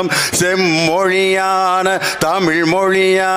நம் செம்மொழியான தமிழ் மொழியா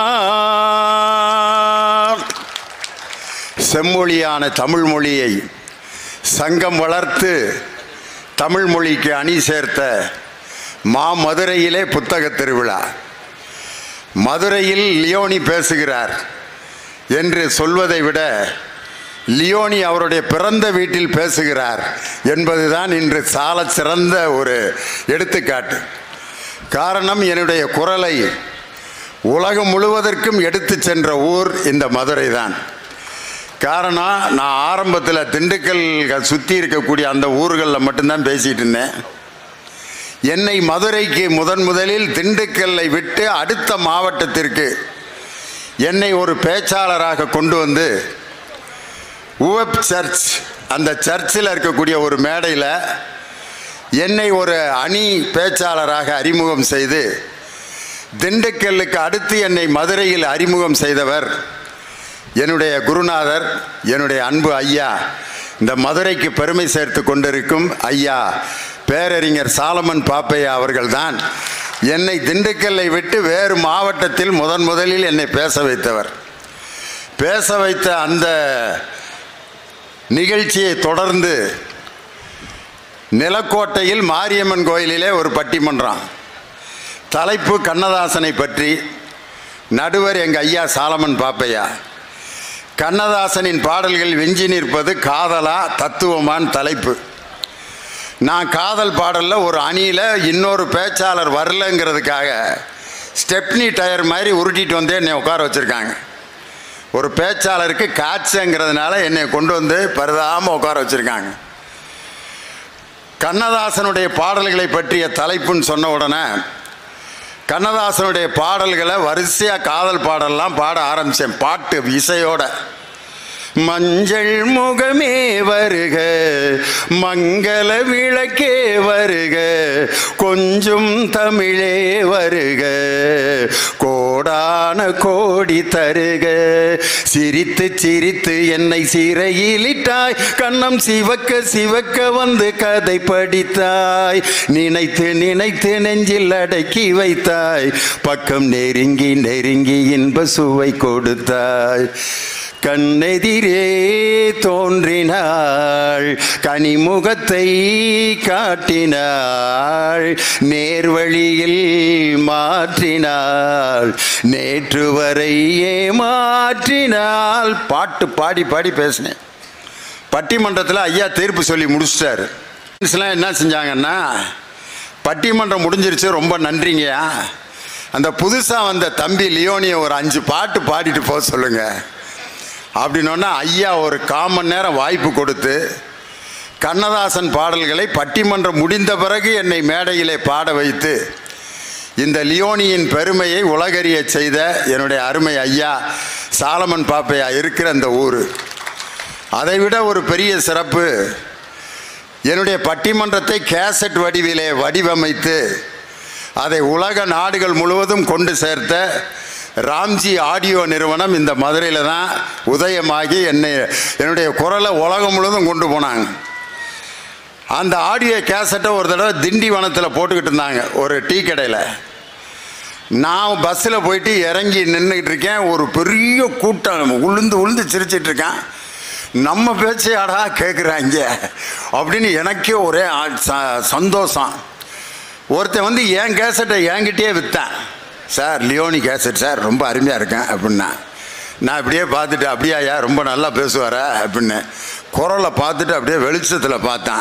செம்மொழியான தமிழ் மொழியை சங்கம் வளர்த்து தமிழ் மொழிக்கு அணி சேர்த்த மாமதுரையிலே புத்தக திருவிழா மதுரையில் லியோனி பேசுகிறார் என்று சொல்வதை விட லியோனி அவருடைய பிறந்த வீட்டில் பேசுகிறார் என்பதுதான் இன்று சால சிறந்த ஒரு எடுத்துக்காட்டு காரணம் என்னுடைய குரலை உலகம் முழுவதற்கும் எடுத்து சென்ற ஊர் இந்த மதுரை தான் காரணம் நான் ஆரம்பத்தில் திண்டுக்கல் சுற்றி இருக்கக்கூடிய அந்த ஊர்களில் மட்டும்தான் பேசிகிட்டு இருந்தேன் என்னை மதுரைக்கு முதன் முதலில் திண்டுக்கல்லை விட்டு அடுத்த மாவட்டத்திற்கு என்னை ஒரு பேச்சாளராக கொண்டு வந்து உவப் சர்ச் அந்த சர்ச்சில் இருக்கக்கூடிய ஒரு மேடையில் என்னை ஒரு அணி பேச்சாளராக அறிமுகம் செய்து திண்டுக்கல்லுக்கு அடுத்து என்னை மதுரையில் அறிமுகம் செய்தவர் என்னுடைய குருநாதர் என்னுடைய அன்பு ஐயா இந்த மதுரைக்கு பெருமை சேர்த்து கொண்டிருக்கும் ஐயா பேரறிஞர் சாலமன் பாப்பையா அவர்கள்தான் என்னை திண்டுக்கல்லை விட்டு வேறு மாவட்டத்தில் முதன் முதலில் என்னை பேச வைத்தவர் பேச வைத்த அந்த நிகழ்ச்சியை தொடர்ந்து நிலக்கோட்டையில் மாரியம்மன் கோயிலிலே ஒரு பட்டிமன்றம் தலைப்பு கண்ணதாசனை பற்றி நடுவர் எங்கள் ஐயா சாலமன் பாப்பையா கண்ணதாசனின் பாடல்கள் வெஞ்சி நிற்பது காதலா தத்துவமான் தலைப்பு நான் காதல் பாடலில் ஒரு அணியில் இன்னொரு பேச்சாளர் வரலங்கிறதுக்காக ஸ்டெப்னி டயர் மாதிரி உருட்டிட்டு வந்து என்னை உட்கார வச்சுருக்காங்க ஒரு பேச்சாளருக்கு காய்ச்சங்கிறதுனால என்னை கொண்டு வந்து பருதாமல் உட்கார வச்சுருக்காங்க கண்ணதாசனுடைய பாடல்களை பற்றிய தலைப்புன்னு சொன்ன உடனே கண்ணதாசனுடைய பாடல்களை வரிசையாக காதல் பாடல்லாம் பாட ஆரம்பித்தேன் பாட்டு இசையோட மஞ்சள் முகமே வருக மங்கள விளக்கே வருக கொஞ்சம் தமிழே வருக கோடான கோடி தருக சிரித்து சிரித்து என்னை சிறையிலிட்டாய் கண்ணம் சிவக்க சிவக்க வந்து கதை படித்தாய் நினைத்து நினைத்து நெஞ்சில் அடக்கி வைத்தாய் பக்கம் நெருங்கி நெருங்கி இன்ப சுவை கொடுத்தாய் கண்ணெதிரே தோன்றினாள் கனிமுகத்தை காட்டினாள் நேர்வழியில் மாற்றினாள் நேற்று வரை ஏமாற்றினாள் பாட்டு பாடி பாடி பேசினேன் பட்டிமன்றத்தில் ஐயா தீர்ப்பு சொல்லி முடிச்சிட்டாரு எல்லாம் என்ன செஞ்சாங்கன்னா பட்டிமன்றம் முடிஞ்சிருச்சு ரொம்ப நன்றிங்கய்யா அந்த புதுசாக வந்த தம்பி லியோனியை ஒரு அஞ்சு பாட்டு பாடிட்டு போக சொல்லுங்கள் அப்படின்னோன்னா ஐயா ஒரு காமன் நேரம் வாய்ப்பு கொடுத்து கண்ணதாசன் பாடல்களை பட்டிமன்றம் முடிந்த பிறகு என்னை மேடையிலே பாட வைத்து இந்த லியோனியின் பெருமையை உலகறிய செய்த என்னுடைய அருமை ஐயா சாலமன் பாப்பையா இருக்கிற அந்த ஊர் அதைவிட ஒரு பெரிய சிறப்பு என்னுடைய பட்டிமன்றத்தை கேசட் வடிவிலே வடிவமைத்து அதை உலக நாடுகள் முழுவதும் கொண்டு சேர்த்த ராம்ஜி ஆடியோ நிறுவனம் இந்த மதுரையில் தான் உதயமாகி என்னை என்னுடைய குரலை உலகம் முழுவதும் கொண்டு போனாங்க அந்த ஆடியோ கேசட்டை ஒரு தடவை திண்டிவனத்தில் போட்டுக்கிட்டு இருந்தாங்க ஒரு டீ கடையில் நான் பஸ்ஸில் போயிட்டு இறங்கி நின்றுக்கிட்டு இருக்கேன் ஒரு பெரிய கூட்டம் உளுந்து உளுந்து சிரிச்சிட்டு இருக்கேன் நம்ம பேச்சையாடா கேட்குறாங்க அப்படின்னு எனக்கே ஒரே ஆ- ச- சந்தோஷம் ஒருத்தன் வந்து என் கேசட்டை என்கிட்டயே விற்றேன் சார் லியோனி கேசட் சார் ரொம்ப அருமையாக இருக்கேன் அப்படின்னா நான் இப்படியே பார்த்துட்டு அப்படியாயா ரொம்ப நல்லா பேசுவார அப்படின்னு குரலை பார்த்துட்டு அப்படியே வெளிச்சத்தில் பார்த்தேன்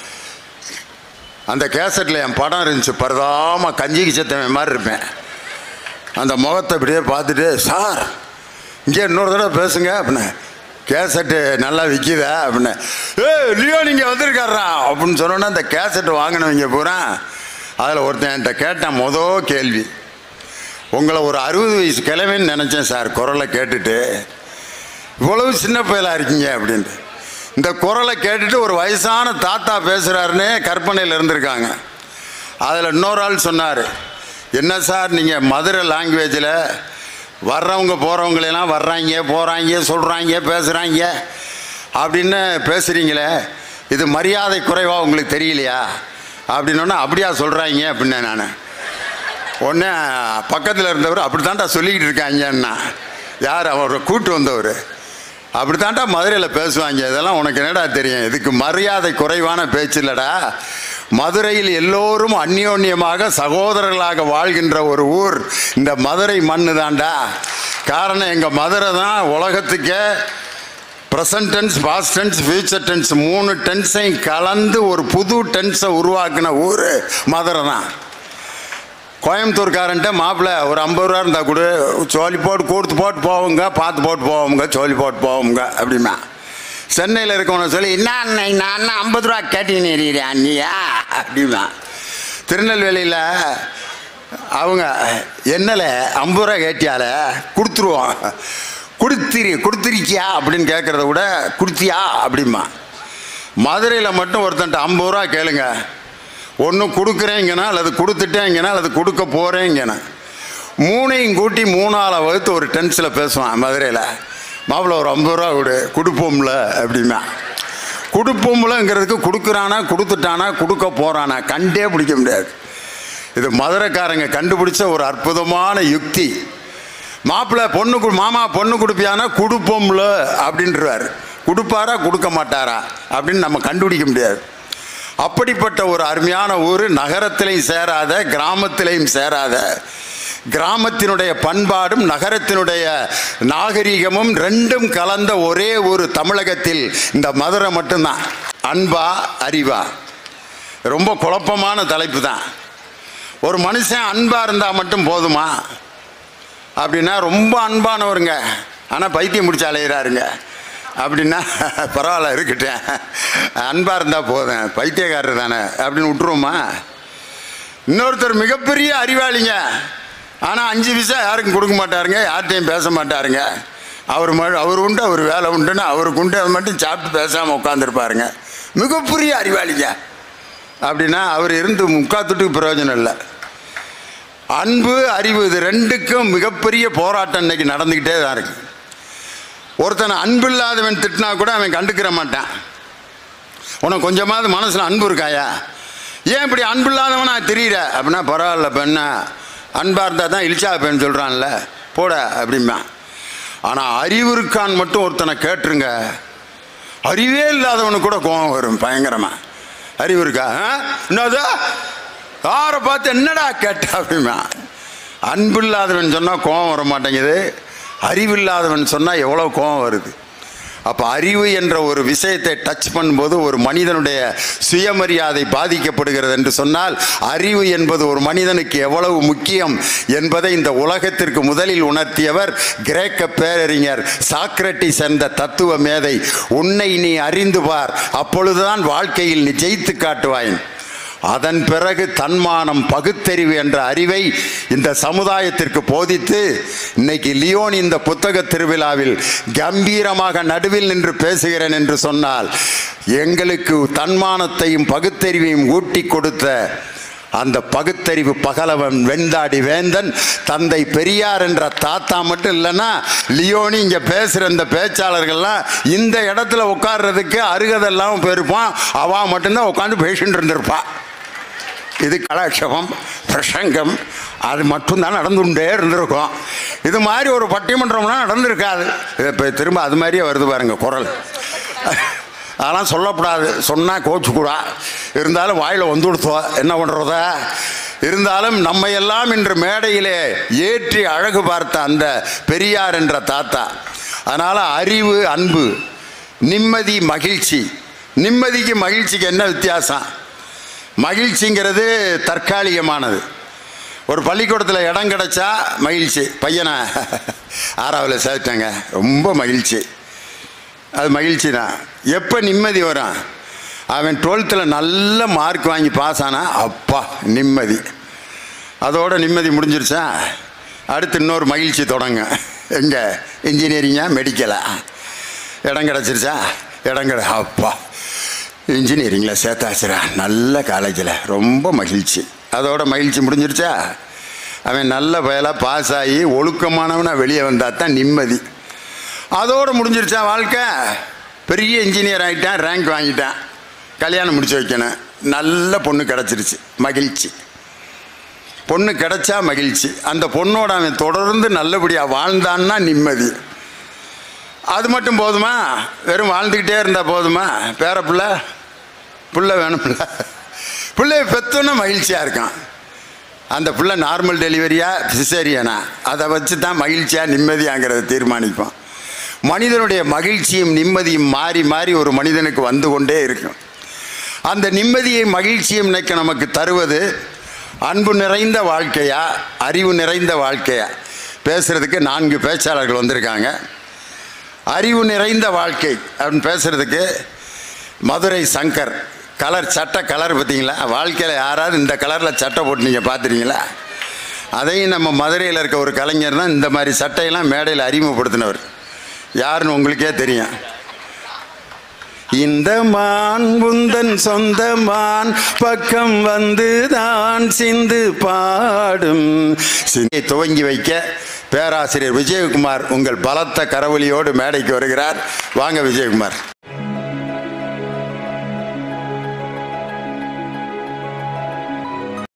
அந்த கேசட்டில் என் படம் இருந்துச்சு பரதாம கஞ்சிக்கு சத்தவன் மாதிரி இருப்பேன் அந்த முகத்தை இப்படியே பார்த்துட்டு சார் இங்கே இன்னொரு தடவை பேசுங்க அப்படின்னு கேசட்டு நல்லா விற்கிதா அப்படின்னு ஏ லியோ நீங்கள் வந்திருக்காரா அப்படின்னு சொன்னோன்னா அந்த கேசட்டு வாங்கினவங்க பூரா அதில் ஒருத்தன் என்கிட்ட கேட்டான் மொதல் கேள்வி உங்களை ஒரு அறுபது வயசு கிழமைன்னு நினச்சேன் சார் குரலை கேட்டுட்டு இவ்வளவு சின்ன பயலாக இருக்கீங்க அப்படின்ட்டு இந்த குரலை கேட்டுட்டு ஒரு வயசான தாத்தா பேசுகிறாருன்னே கற்பனையில் இருந்திருக்காங்க அதில் இன்னொரு ஆள் சொன்னார் என்ன சார் நீங்கள் மதுரை லாங்குவேஜில் வர்றவங்க போகிறவங்களெல்லாம் வர்றாங்க போகிறாங்க சொல்கிறாங்க பேசுகிறாங்க அப்படின்னு பேசுகிறீங்களே இது மரியாதை குறைவாக உங்களுக்கு தெரியலையா அப்படின்னோன்னா அப்படியா சொல்கிறாங்க அப்படின்னேன் நான் உடனே பக்கத்தில் இருந்தவர் அப்படி தான்டா சொல்லிக்கிட்டு இருக்காங்கன்னா யார் அவரை கூட்டு வந்தவர் அப்படி தான்டா மதுரையில் பேசுவாங்க இதெல்லாம் உனக்கு என்னடா தெரியும் இதுக்கு மரியாதை குறைவான பேச்சு இல்லடா மதுரையில் எல்லோரும் அந்யோன்யமாக சகோதரர்களாக வாழ்கின்ற ஒரு ஊர் இந்த மதுரை மண்ணு தான்டா காரணம் எங்கள் மதுரை தான் உலகத்துக்கே present tense past tense future tense மூணு டென்ஸையும் கலந்து ஒரு புது டென்ஸை உருவாக்கின ஊர் மதுரை தான் கோயம்புத்தூர்காரன்ட்ட மாப்பிள்ளை ஒரு ஐம்பது ரூபா இருந்தால் கொடு சோழி போட்டு கொடுத்து போட்டு போவோங்க பார்த்து போட்டு போவோங்க சோழி போட்டு போவோங்க அப்படிமா சென்னையில் இருக்கவனை சொல்லி என்ன அண்ணன் நான் ஐம்பது ரூபா கேட்டீங்க அண்ணியா அப்படிமா திருநெல்வேலியில் அவங்க என்னல ஐம்பது ரூபா கேட்டியால கொடுத்துருவோம் கொடுத்திரி கொடுத்துருக்கியா அப்படின்னு கேட்குறத விட கொடுத்தியா அப்படிமா மதுரையில் மட்டும் ஒருத்தன்ட்ட ஐம்பது ரூபா கேளுங்க ஒன்று கொடுக்குறேங்கன்னா அல்லது கொடுத்துட்டேங்கன்னா அல்லது கொடுக்க போகிறேங்கண்ணா மூணையும் கூட்டி மூணால வகுத்து ஒரு டென்ஸில் பேசுவான் மதுரையில் மாப்பிள்ள ஒரு ஐம்பது ரூபா கொடு கொடுப்போம்ல அப்படின்னா கொடுப்போம்லங்கிறதுக்கு கொடுக்குறானா கொடுத்துட்டானா கொடுக்க போகிறானா கண்டே பிடிக்க முடியாது இது மதுரைக்காரங்க கண்டுபிடிச்ச ஒரு அற்புதமான யுக்தி மாப்பிள்ளை பொண்ணு கு- மாமா பொண்ணு கொடுப்பியானா கொடுப்போம்ல அப்படின்றார் கொடுப்பாரா கொடுக்க மாட்டாரா அப்படின்னு நம்ம கண்டுபிடிக்க முடியாது அப்படிப்பட்ட ஒரு அருமையான ஊர் நகரத்திலையும் சேராத கிராமத்திலையும் சேராத கிராமத்தினுடைய பண்பாடும் நகரத்தினுடைய நாகரிகமும் ரெண்டும் கலந்த ஒரே ஒரு தமிழகத்தில் இந்த மதுரை மட்டும்தான் அன்பா அறிவா ரொம்ப குழப்பமான தலைப்பு தான் ஒரு மனுஷன் அன்பா இருந்தால் மட்டும் போதுமா அப்படின்னா ரொம்ப அன்பானவருங்க ஆனால் பைத்தியம் முடிச்சு அலையிறாருங்க அப்படின்னா பரவாயில்ல இருக்கட்டேன் அன்பாக இருந்தால் போதும் பைத்தியக்காரர் தானே அப்படின்னு விட்டுருவோமா இன்னொருத்தர் மிகப்பெரிய அறிவாளிங்க ஆனால் அஞ்சு பைசா யாருக்கும் கொடுக்க மாட்டாருங்க யார்கிட்டையும் பேச மாட்டாருங்க அவர் ம அவர் உண்டு அவர் வேலை உண்டுன்னு அவருக்கு உண்டு அது மட்டும் சாப்பிட்டு பேசாமல் உட்காந்துருப்பாருங்க மிகப்பெரிய அறிவாளிங்க அப்படின்னா அவர் இருந்து முக்காத்துட்டுக்கு பிரயோஜனம் இல்லை அன்பு அறிவு இது ரெண்டுக்கும் மிகப்பெரிய போராட்டம் இன்னைக்கு நடந்துக்கிட்டே தான் இருக்கு ஒருத்தனை அன்பு இல்லாதவன் திட்டினா கூட அவன் கண்டுக்கிற மாட்டான் உனக்கு கொஞ்சமாவது மனசில் அன்பு இருக்காயா ஏன் இப்படி அன்பு இல்லாதவனா தெரியுற அப்படின்னா பரவாயில்ல பெண்ணா அன்பாக இருந்தால் தான் இழிச்சா பெண் சொல்கிறான்ல போட அப்படிம்பா ஆனால் அறிவு இருக்கான்னு மட்டும் ஒருத்தனை கேட்டுருங்க அறிவே இல்லாதவனுக்கு கூட கோபம் வரும் பயங்கரமா அறிவு இருக்கா ஆ? என்னது யாரை பார்த்து என்னடா கேட்ட அப்படிமா அன்பு இல்லாதவன் சொன்னால் கோபம் வர மாட்டேங்குது அறிவில்லாதவன் சொன்னால் எவ்வளோ கோபம் வருது அப்போ அறிவு என்ற ஒரு விஷயத்தை டச் பண்ணும்போது ஒரு மனிதனுடைய சுயமரியாதை பாதிக்கப்படுகிறது என்று சொன்னால் அறிவு என்பது ஒரு மனிதனுக்கு எவ்வளவு முக்கியம் என்பதை இந்த உலகத்திற்கு முதலில் உணர்த்தியவர் கிரேக்க பேரறிஞர் சாக்ரட்டிஸ் என்ற தத்துவ மேதை உன்னை நீ அறிந்து பார் அப்பொழுதுதான் வாழ்க்கையில் நீ ஜெயித்து காட்டுவாய் அதன் பிறகு தன்மானம் பகுத்தறிவு என்ற அறிவை இந்த சமுதாயத்திற்கு போதித்து இன்னைக்கு லியோன் இந்த புத்தக திருவிழாவில் கம்பீரமாக நடுவில் நின்று பேசுகிறேன் என்று சொன்னால் எங்களுக்கு தன்மானத்தையும் பகுத்தறிவையும் ஊட்டி கொடுத்த அந்த பகுத்தறிவு பகலவன் வெண்தாடி வேந்தன் தந்தை பெரியார் என்ற தாத்தா மட்டும் இல்லைன்னா லியோனி இங்கே பேசுகிற இந்த பேச்சாளர்கள்லாம் இந்த இடத்துல உட்கார்றதுக்கு அருகதெல்லாம் போயிருப்பான் அவா மட்டும்தான் உட்காந்து பேசிட்டு இருந்திருப்பா இது கலாட்சேபம் பிரசங்கம் அது மட்டும்தான் நடந்துகிட்டே இருந்திருக்கும் இது மாதிரி ஒரு பட்டிமன்றம்லாம் நடந்திருக்காது இது இப்போ திரும்ப அது மாதிரியே வருது பாருங்க குரல் அதெல்லாம் சொல்லக்கூடாது சொன்னால் கோச்சுக்கூடா இருந்தாலும் வாயில் வந்து கொடுத்தோம் என்ன பண்ணுறத இருந்தாலும் நம்ம எல்லாம் இன்று மேடையிலே ஏற்றி அழகு பார்த்த அந்த பெரியார் என்ற தாத்தா அதனால் அறிவு அன்பு நிம்மதி மகிழ்ச்சி நிம்மதிக்கு மகிழ்ச்சிக்கு என்ன வித்தியாசம் மகிழ்ச்சிங்கிறது தற்காலிகமானது ஒரு பள்ளிக்கூடத்தில் இடம் கிடைச்சா மகிழ்ச்சி பையனை ஆறாவில் சேர்த்தாங்க ரொம்ப மகிழ்ச்சி அது மகிழ்ச்சி தான் எப்போ நிம்மதி வரும் அவன் டுவெல்த்தில் நல்ல மார்க் வாங்கி பாஸ் ஆனா அப்பா நிம்மதி அதோட நிம்மதி முடிஞ்சிருச்சா அடுத்து இன்னொரு மகிழ்ச்சி தொடங்க எங்கே இன்ஜினியரிங்கா மெடிக்கலா இடம் கிடச்சிருச்சா இடம் கிட அப்பா இன்ஜினியரிங்கில் சேர்த்தாச்சுரா நல்ல காலேஜில் ரொம்ப மகிழ்ச்சி அதோட மகிழ்ச்சி முடிஞ்சிருச்சா அவன் நல்ல பயலாக பாஸ் ஆகி ஒழுக்கமானவனா வெளியே வந்தால் தான் நிம்மதி அதோடு முடிஞ்சிருச்சா வாழ்க்கை பெரிய இன்ஜினியர் ஆகிட்டான் ரேங்க் வாங்கிட்டான் கல்யாணம் முடிச்சு வைக்கணும் நல்ல பொண்ணு கிடச்சிருச்சு மகிழ்ச்சி பொண்ணு கிடைச்சா மகிழ்ச்சி அந்த பொண்ணோட அவன் தொடர்ந்து நல்லபடியாக வாழ்ந்தான்னா நிம்மதி அது மட்டும் போதுமா வெறும் வாழ்ந்துக்கிட்டே இருந்தால் போதுமா பேர பிள்ளை புள்ள வேணும்ல பிள்ளைய பெத்தோன்னா மகிழ்ச்சியாக இருக்கான் அந்த பிள்ளை நார்மல் டெலிவரியா சிசேரியனா அதை வச்சு தான் மகிழ்ச்சியாக நிம்மதியாங்கிறத தீர்மானிப்போம் மனிதனுடைய மகிழ்ச்சியும் நிம்மதியும் மாறி மாறி ஒரு மனிதனுக்கு வந்து கொண்டே இருக்கும் அந்த நிம்மதியை மகிழ்ச்சியும் இன்னைக்கு நமக்கு தருவது அன்பு நிறைந்த வாழ்க்கையா அறிவு நிறைந்த வாழ்க்கையா பேசுறதுக்கு நான்கு பேச்சாளர்கள் வந்திருக்காங்க அறிவு நிறைந்த வாழ்க்கை அப்படின்னு பேசுறதுக்கு மதுரை சங்கர் கலர் சட்டை கலர் பார்த்தீங்களா வாழ்க்கையில் யாராவது இந்த கலரில் சட்டை போட்டு நீங்கள் பார்த்துறீங்களா அதையும் நம்ம மதுரையில் இருக்க ஒரு கலைஞர் தான் இந்த மாதிரி சட்டையெல்லாம் மேடையில் அறிமுகப்படுத்தினவர் யாருன்னு உங்களுக்கே தெரியும் இந்த மான் உந்தன் சொந்த மான் பக்கம் வந்துதான் சிந்து பாடும் சிந்தை துவங்கி வைக்க பேராசிரியர் விஜயகுமார் உங்கள் பலத்த கரவொலியோடு மேடைக்கு வருகிறார் வாங்க விஜயகுமார்